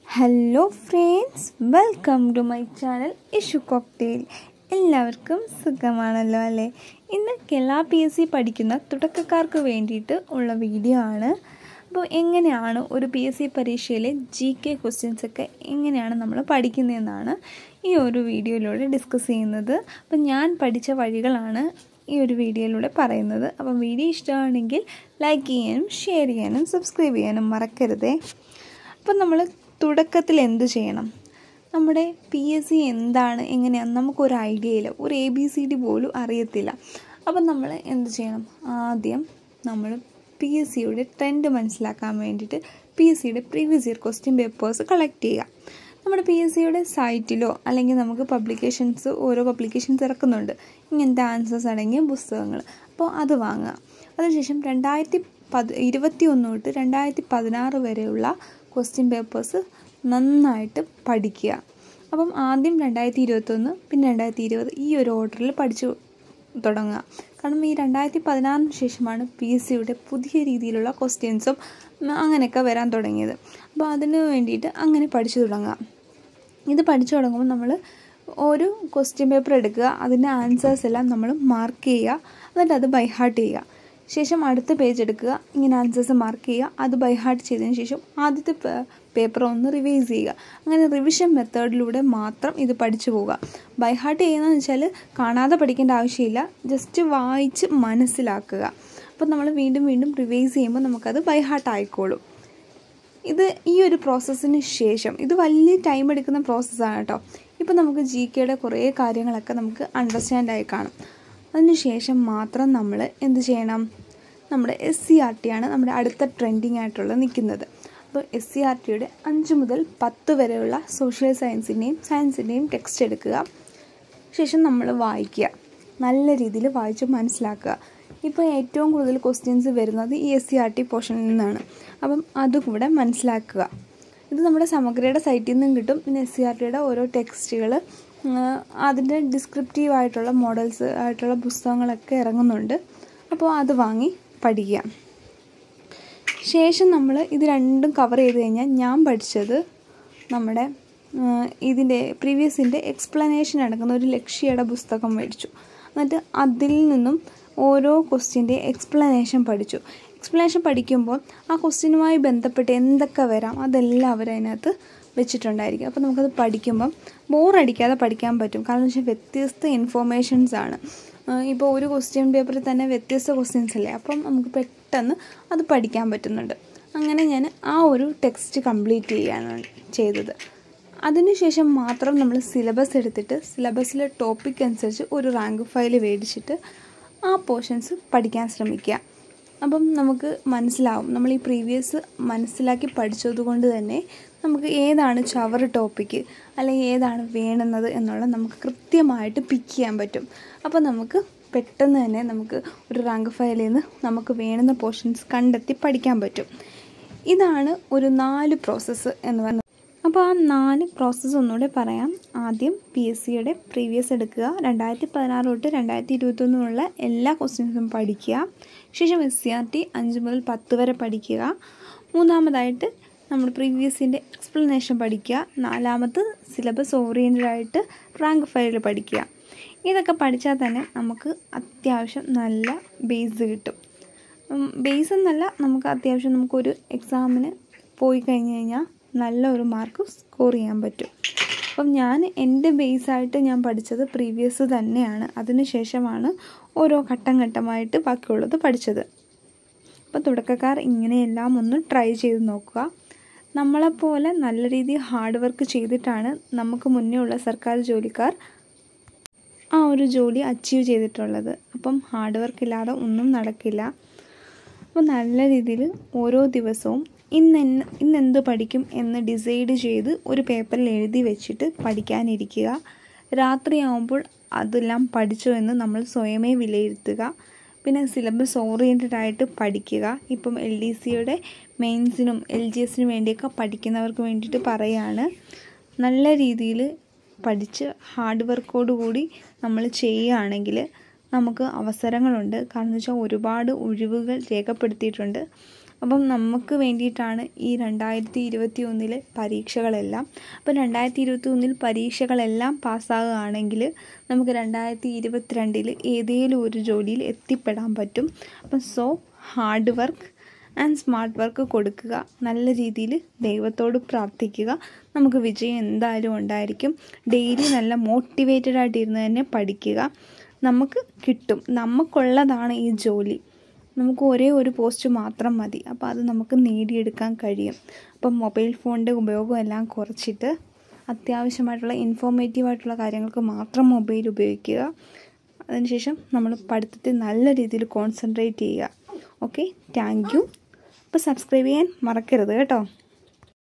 hello friends welcome to my channel Ishu cocktail എല്ലാവർക്കും സുഖമാണല്ലോ അല്ലേ ഇന്ന് കേരള പി എസ് സി പഠിക്കുന്ന തുടക്കക്കാർക്ക് വേണ്ടിയിട്ട് ഉള്ള വീഡിയോ ആണ് അപ്പോൾ എങ്ങനെയാണ് ഒരു പി എസ് സി പരീക്ഷയിലെ ജി കെ ക്വസ്റ്റ്യൻസ് ഒക്കെ എങ്ങനെയാണ് നമ്മൾ പഠിക്കുന്നതെന്നാണ് ഈ ഒരു വീഡിയോയിലൂടെ ഡിസ്കസ് ചെയ്യുന്നത് അപ്പം ഞാൻ പഠിച്ച വഴികളാണ് ഈ ഒരു വീഡിയോയിലൂടെ പറയുന്നത് അപ്പം വീഡിയോ ഇഷ്ടമാണെങ്കിൽ ലൈക്ക് ചെയ്യാനും ഷെയർ ചെയ്യാനും സബ്സ്ക്രൈബ് ചെയ്യാനും മറക്കരുതേ അപ്പം നമ്മൾ തുടക്കത്തിൽ എന്ത് ചെയ്യണം നമ്മുടെ പി എസ് സി എന്താണ് എങ്ങനെയാണ് നമുക്കൊരു ഐഡിയ ഇല്ല ഒരു എ ബി സി ഡി പോലും അറിയത്തില്ല അപ്പം നമ്മൾ എന്ത് ചെയ്യണം ആദ്യം നമ്മൾ പി എസ് സിയുടെ ട്രെൻഡ് മനസ്സിലാക്കാൻ വേണ്ടിയിട്ട് പി എസ് സിയുടെ previous year question papers collect ചെയ്യുക നമ്മുടെ പി എസ് സിയുടെ സൈറ്റിലോ അല്ലെങ്കിൽ നമുക്ക് പബ്ലിക്കേഷൻസ് ഓരോ പബ്ലിക്കേഷൻസ് ഇറക്കുന്നുണ്ട് ഇങ്ങനത്തെ ആൻസേഴ്സ് അടങ്ങിയ പുസ്തകങ്ങൾ അപ്പോൾ അത് വാങ്ങുക അതിനുശേഷം രണ്ടായിരത്തി പത് ഇരുപത്തി ഒന്ന് തൊട്ട് രണ്ടായിരത്തി പതിനാറ് വരെയുള്ള ക്വസ്റ്റ്യൻ പേപ്പേഴ്സ് നന്നായിട്ട് പഠിക്കുക അപ്പം ആദ്യം രണ്ടായിരത്തി ഇരുപത്തൊന്ന് പിന്നെ രണ്ടായിരത്തി ഇരുപത് ഈ ഒരു ഓർഡറിൽ പഠിച്ചു തുടങ്ങുക കാരണം ഈ രണ്ടായിരത്തി പതിനാറിന് ശേഷമാണ് പി എസ് സിയുടെ പുതിയ രീതിയിലുള്ള ക്വസ്റ്റ്യൻസും അങ്ങനെയൊക്കെ വരാൻ തുടങ്ങിയത് അപ്പോൾ അതിന് വേണ്ടിയിട്ട് അങ്ങനെ പഠിച്ചു തുടങ്ങുക ഇത് പഠിച്ചു തുടങ്ങുമ്പോൾ നമ്മൾ ഒരു ക്വസ്റ്റ്യൻ പേപ്പർ എടുക്കുക അതിൻ്റെ ആൻസേഴ്സ് എല്ലാം നമ്മൾ മാർക്ക് ചെയ്യുക എന്നിട്ട് അത് ബൈ ഹാർട്ട് ചെയ്യുക ശേഷം അടുത്ത പേജ് എടുക്കുക ഇങ്ങനെ ആൻസേഴ്സ് മാർക്ക് ചെയ്യുക അത് ബൈ ഹാർട്ട് ചെയ്തതിന് ശേഷം ആദ്യത്തെ പേപ്പർ ഒന്ന് റിവൈസ് ചെയ്യുക അങ്ങനെ റിവിഷൻ മെത്തേഡിലൂടെ മാത്രം ഇത് പഠിച്ചു പോവുക ബൈ ഹാർട്ട് ചെയ്യുന്നതെന്ന് വെച്ചാൽ കാണാതെ പഠിക്കേണ്ട ആവശ്യമില്ല ജസ്റ്റ് വായിച്ച് മനസ്സിലാക്കുക അപ്പോൾ നമ്മൾ വീണ്ടും വീണ്ടും റിവൈസ് ചെയ്യുമ്പോൾ നമുക്കത് ബൈ ഹാർട്ട് ആയിക്കോളും ഇത് ഈ ഒരു പ്രോസസ്സിന് ശേഷം ഇത് വലിയ ടൈം എടുക്കുന്ന പ്രോസസ്സാണ് കേട്ടോ ഇപ്പോൾ നമുക്ക് ജി കെയുടെ കുറേ കാര്യങ്ങളൊക്കെ നമുക്ക് അണ്ടർസ്റ്റാൻഡ് ആയി കാണും അതിനുശേഷം മാത്രം നമ്മൾ എന്ത് ചെയ്യണം നമ്മുടെ എസ് സി ആർ ടി ആണ് നമ്മുടെ അടുത്ത ട്രെൻഡിങ് ആയിട്ടുള്ള നിൽക്കുന്നത് അപ്പോൾ എസ് സി ആർ ടിയുടെ അഞ്ച് മുതൽ പത്ത് വരെയുള്ള സോഷ്യൽ സയൻസിൻ്റെയും സയൻസിൻ്റെയും ടെക്സ്റ്റ് എടുക്കുക ശേഷം നമ്മൾ വായിക്കുക നല്ല രീതിയിൽ വായിച്ച് മനസ്സിലാക്കുക ഇപ്പോൾ ഏറ്റവും കൂടുതൽ ക്വസ്റ്റ്യൻസ് വരുന്നത് ഈ എസ് സി ആർ ടി പോർഷനിൽ നിന്നാണ് അപ്പം അതുകൂടെ മനസ്സിലാക്കുക ഇത് നമ്മുടെ സമഗ്രയുടെ സൈറ്റിൽ നിന്നും കിട്ടും പിന്നെ എസ് സി ആർ ടിയുടെ ഓരോ ടെക്സ്റ്റുകൾ അതിൻ്റെ ഡിസ്ക്രിപ്റ്റീവ് ആയിട്ടുള്ള മോഡൽസ് ആയിട്ടുള്ള പുസ്തകങ്ങളൊക്കെ ഇറങ്ങുന്നുണ്ട് അപ്പോൾ അത് വാങ്ങി പഠിക്കുക ശേഷം നമ്മൾ ഇത് രണ്ടും കവർ ചെയ്ത് കഴിഞ്ഞാൽ ഞാൻ പഠിച്ചത് നമ്മുടെ ഇതിൻ്റെ പ്രീവിയസിൻ്റെ എക്സ്പ്ലനേഷൻ അടങ്ങുന്ന ഒരു ലക്ഷ്യയുടെ പുസ്തകം മേടിച്ചു എന്നിട്ട് അതിൽ നിന്നും ഓരോ ക്വസ്റ്റ്യൻ്റെ എക്സ്പ്ലനേഷൻ പഠിച്ചു എക്സ്പ്ലനേഷൻ പഠിക്കുമ്പോൾ ആ ക്വസ്റ്റ്യനുമായി ബന്ധപ്പെട്ട് എന്തൊക്കെ വരാം അതെല്ലാം അവർ അതിനകത്ത് വെച്ചിട്ടുണ്ടായിരിക്കും അപ്പോൾ നമുക്കത് പഠിക്കുമ്പം ബോറടിക്കാതെ പഠിക്കാൻ പറ്റും കാരണം എന്ന് വെച്ചാൽ വ്യത്യസ്ത ഇൻഫോർമേഷൻസ് ആണ് ഇപ്പോൾ ഒരു ക്വസ്റ്റ്യൻ പേപ്പറിൽ തന്നെ വ്യത്യസ്ത ക്വസ്റ്റ്യൻസ് അല്ലേ അപ്പം നമുക്ക് പെട്ടെന്ന് അത് പഠിക്കാൻ പറ്റുന്നുണ്ട് അങ്ങനെ ഞാൻ ആ ഒരു ടെക്സ്റ്റ് കംപ്ലീറ്റ് ചെയ്യാണ് ചെയ്തത് അതിനുശേഷം മാത്രം നമ്മൾ സിലബസ് എടുത്തിട്ട് സിലബസിലെ ടോപ്പിക് അനുസരിച്ച് ഒരു റാങ്ക് ഫയൽ മേടിച്ചിട്ട് ആ പോർഷൻസ് പഠിക്കാൻ ശ്രമിക്കുക അപ്പം നമുക്ക് മനസ്സിലാവും നമ്മൾ ഈ പ്രീവിയസ് മനസ്സിലാക്കി പഠിച്ചതുകൊണ്ട് തന്നെ നമുക്ക് ഏതാണ് ചവർ ടോപ്പിക്ക് അല്ലെങ്കിൽ ഏതാണ് വേണ്ടുന്നത് എന്നുള്ളത് നമുക്ക് കൃത്യമായിട്ട് പിക്ക് ചെയ്യാൻ പറ്റും അപ്പോൾ നമുക്ക് പെട്ടെന്ന് തന്നെ നമുക്ക് ഒരു റാങ്ക് ഫയലിൽ നിന്ന് നമുക്ക് വേണ്ടുന്ന പോർഷൻസ് കണ്ടെത്തി പഠിക്കാൻ പറ്റും ഇതാണ് ഒരു നാല് പ്രോസസ്സ് എന്ന് പറയുന്നത് അപ്പോൾ ആ നാല് പ്രോസസ്സ് ഒന്നുകൂടെ പറയാം ആദ്യം പി എസ് സിയുടെ പ്രീവിയസ് എടുക്കുക രണ്ടായിരത്തി പതിനാറ് തൊട്ട് രണ്ടായിരത്തി ഇരുപത്തൊന്നിനുള്ള എല്ലാ ക്വസ്റ്റ്യൻസും പഠിക്കുക ശേഷം എസ് സി ആർ ടി അഞ്ച് മുതൽ പത്ത് വരെ പഠിക്കുക മൂന്നാമതായിട്ട് നമ്മൾ പ്രീവിയസിൻ്റെ എക്സ്പ്ലനേഷൻ പഠിക്കുക നാലാമത് സിലബസ് ഓറിയൻറ്റഡ് ആയിട്ട് റാങ്ക് ഫയൽ പഠിക്കുക ഇതൊക്കെ പഠിച്ചാൽ തന്നെ നമുക്ക് അത്യാവശ്യം നല്ല ബേസ് കിട്ടും ബേസ് എന്നല്ല നമുക്ക് അത്യാവശ്യം നമുക്കൊരു എക്സാമിന് പോയി കഴിഞ്ഞ് കഴിഞ്ഞാൽ നല്ല ഒരു മാർക്ക് സ്കോർ ചെയ്യാൻ പറ്റും അപ്പം ഞാൻ എൻ്റെ ബേസായിട്ട് ഞാൻ പഠിച്ചത് പ്രീവിയസ് തന്നെയാണ് അതിനുശേഷമാണ് ഓരോ ഘട്ടം ഘട്ടമായിട്ട് ബാക്കിയുള്ളത് പഠിച്ചത് അപ്പോൾ തുടക്കക്കാർ ഇങ്ങനെയെല്ലാം ഒന്ന് ട്രൈ ചെയ്ത് നോക്കുക നമ്മളെപ്പോലെ നല്ല രീതിയിൽ ഹാർഡ് വർക്ക് ചെയ്തിട്ടാണ് നമുക്ക് മുന്നേ ഉള്ള സർക്കാർ ജോലിക്കാർ ആ ഒരു ജോലി അച്ചീവ് ചെയ്തിട്ടുള്ളത് അപ്പം ഹാർഡ് വർക്ക് ഇല്ലാതെ ഒന്നും നടക്കില്ല അപ്പോൾ നല്ല രീതിയിൽ ഓരോ ദിവസവും ഇന്ന് ഇന്ന് എന്ത് പഠിക്കും എന്ന് ഡിസൈഡ് ചെയ്ത് ഒരു പേപ്പറിൽ എഴുതി വെച്ചിട്ട് പഠിക്കാനിരിക്കുക രാത്രിയാവുമ്പോൾ അതെല്ലാം പഠിച്ചോ എന്ന് നമ്മൾ സ്വയമേ വിലയിരുത്തുക പിന്നെ സിലബസ് ഓറിയൻറ്റഡ് ആയിട്ട് പഠിക്കുക ഇപ്പം എൽ ഡി സിയുടെ മെയിൻസിനും എൽ ജി എസിനും വേണ്ടിയൊക്കെ പഠിക്കുന്നവർക്ക് വേണ്ടിയിട്ട് പറയുകയാണ് നല്ല രീതിയിൽ പഠിച്ച് ഹാർഡ് വർക്കോട് കൂടി നമ്മൾ ചെയ്യുകയാണെങ്കിൽ നമുക്ക് അവസരങ്ങളുണ്ട് കാരണം എന്ന് വെച്ചാൽ ഒരുപാട് ഒഴിവുകൾ രേഖപ്പെടുത്തിയിട്ടുണ്ട് അപ്പം നമുക്ക് വേണ്ടിയിട്ടാണ് ഈ രണ്ടായിരത്തി ഇരുപത്തി ഒന്നിലെ പരീക്ഷകളെല്ലാം അപ്പം രണ്ടായിരത്തി ഇരുപത്തി ഒന്നിൽ പരീക്ഷകളെല്ലാം പാസ്സാകുകയാണെങ്കിൽ നമുക്ക് രണ്ടായിരത്തി ഇരുപത്തിരണ്ടിൽ ഏതെങ്കിലും ഒരു ജോലിയിൽ എത്തിപ്പെടാൻ പറ്റും അപ്പം so hard work and smart work കൊടുക്കുക നല്ല രീതിയിൽ ദൈവത്തോട് പ്രാർത്ഥിക്കുക നമുക്ക് വിജയം എന്തായാലും ഉണ്ടായിരിക്കും ഡെയിലി നല്ല മോട്ടിവേറ്റഡ് ആയിട്ടിരുന്ന് തന്നെ പഠിക്കുക നമുക്ക് കിട്ടും നമുക്കുള്ളതാണ് ഈ ജോലി നമുക്ക് ഒരേ ഒരു പോസ്റ്റ് മാത്രം മതി അപ്പോൾ അത് നമുക്ക് നേടിയെടുക്കാൻ കഴിയും അപ്പം മൊബൈൽ ഫോണിൻ്റെ ഉപയോഗം എല്ലാം കുറച്ചിട്ട് അത്യാവശ്യമായിട്ടുള്ള ഇൻഫോർമേറ്റീവ് ആയിട്ടുള്ള കാര്യങ്ങൾക്ക് മാത്രം മൊബൈൽ ഉപയോഗിക്കുക അതിനുശേഷം നമ്മൾ പഠിത്തത്തിൽ നല്ല രീതിയിൽ കോൺസെൻട്രേറ്റ് ചെയ്യുക ഓക്കെ താങ്ക് യു അപ്പോൾ സബ്സ്ക്രൈബ് ചെയ്യാൻ മറക്കരുത് കേട്ടോ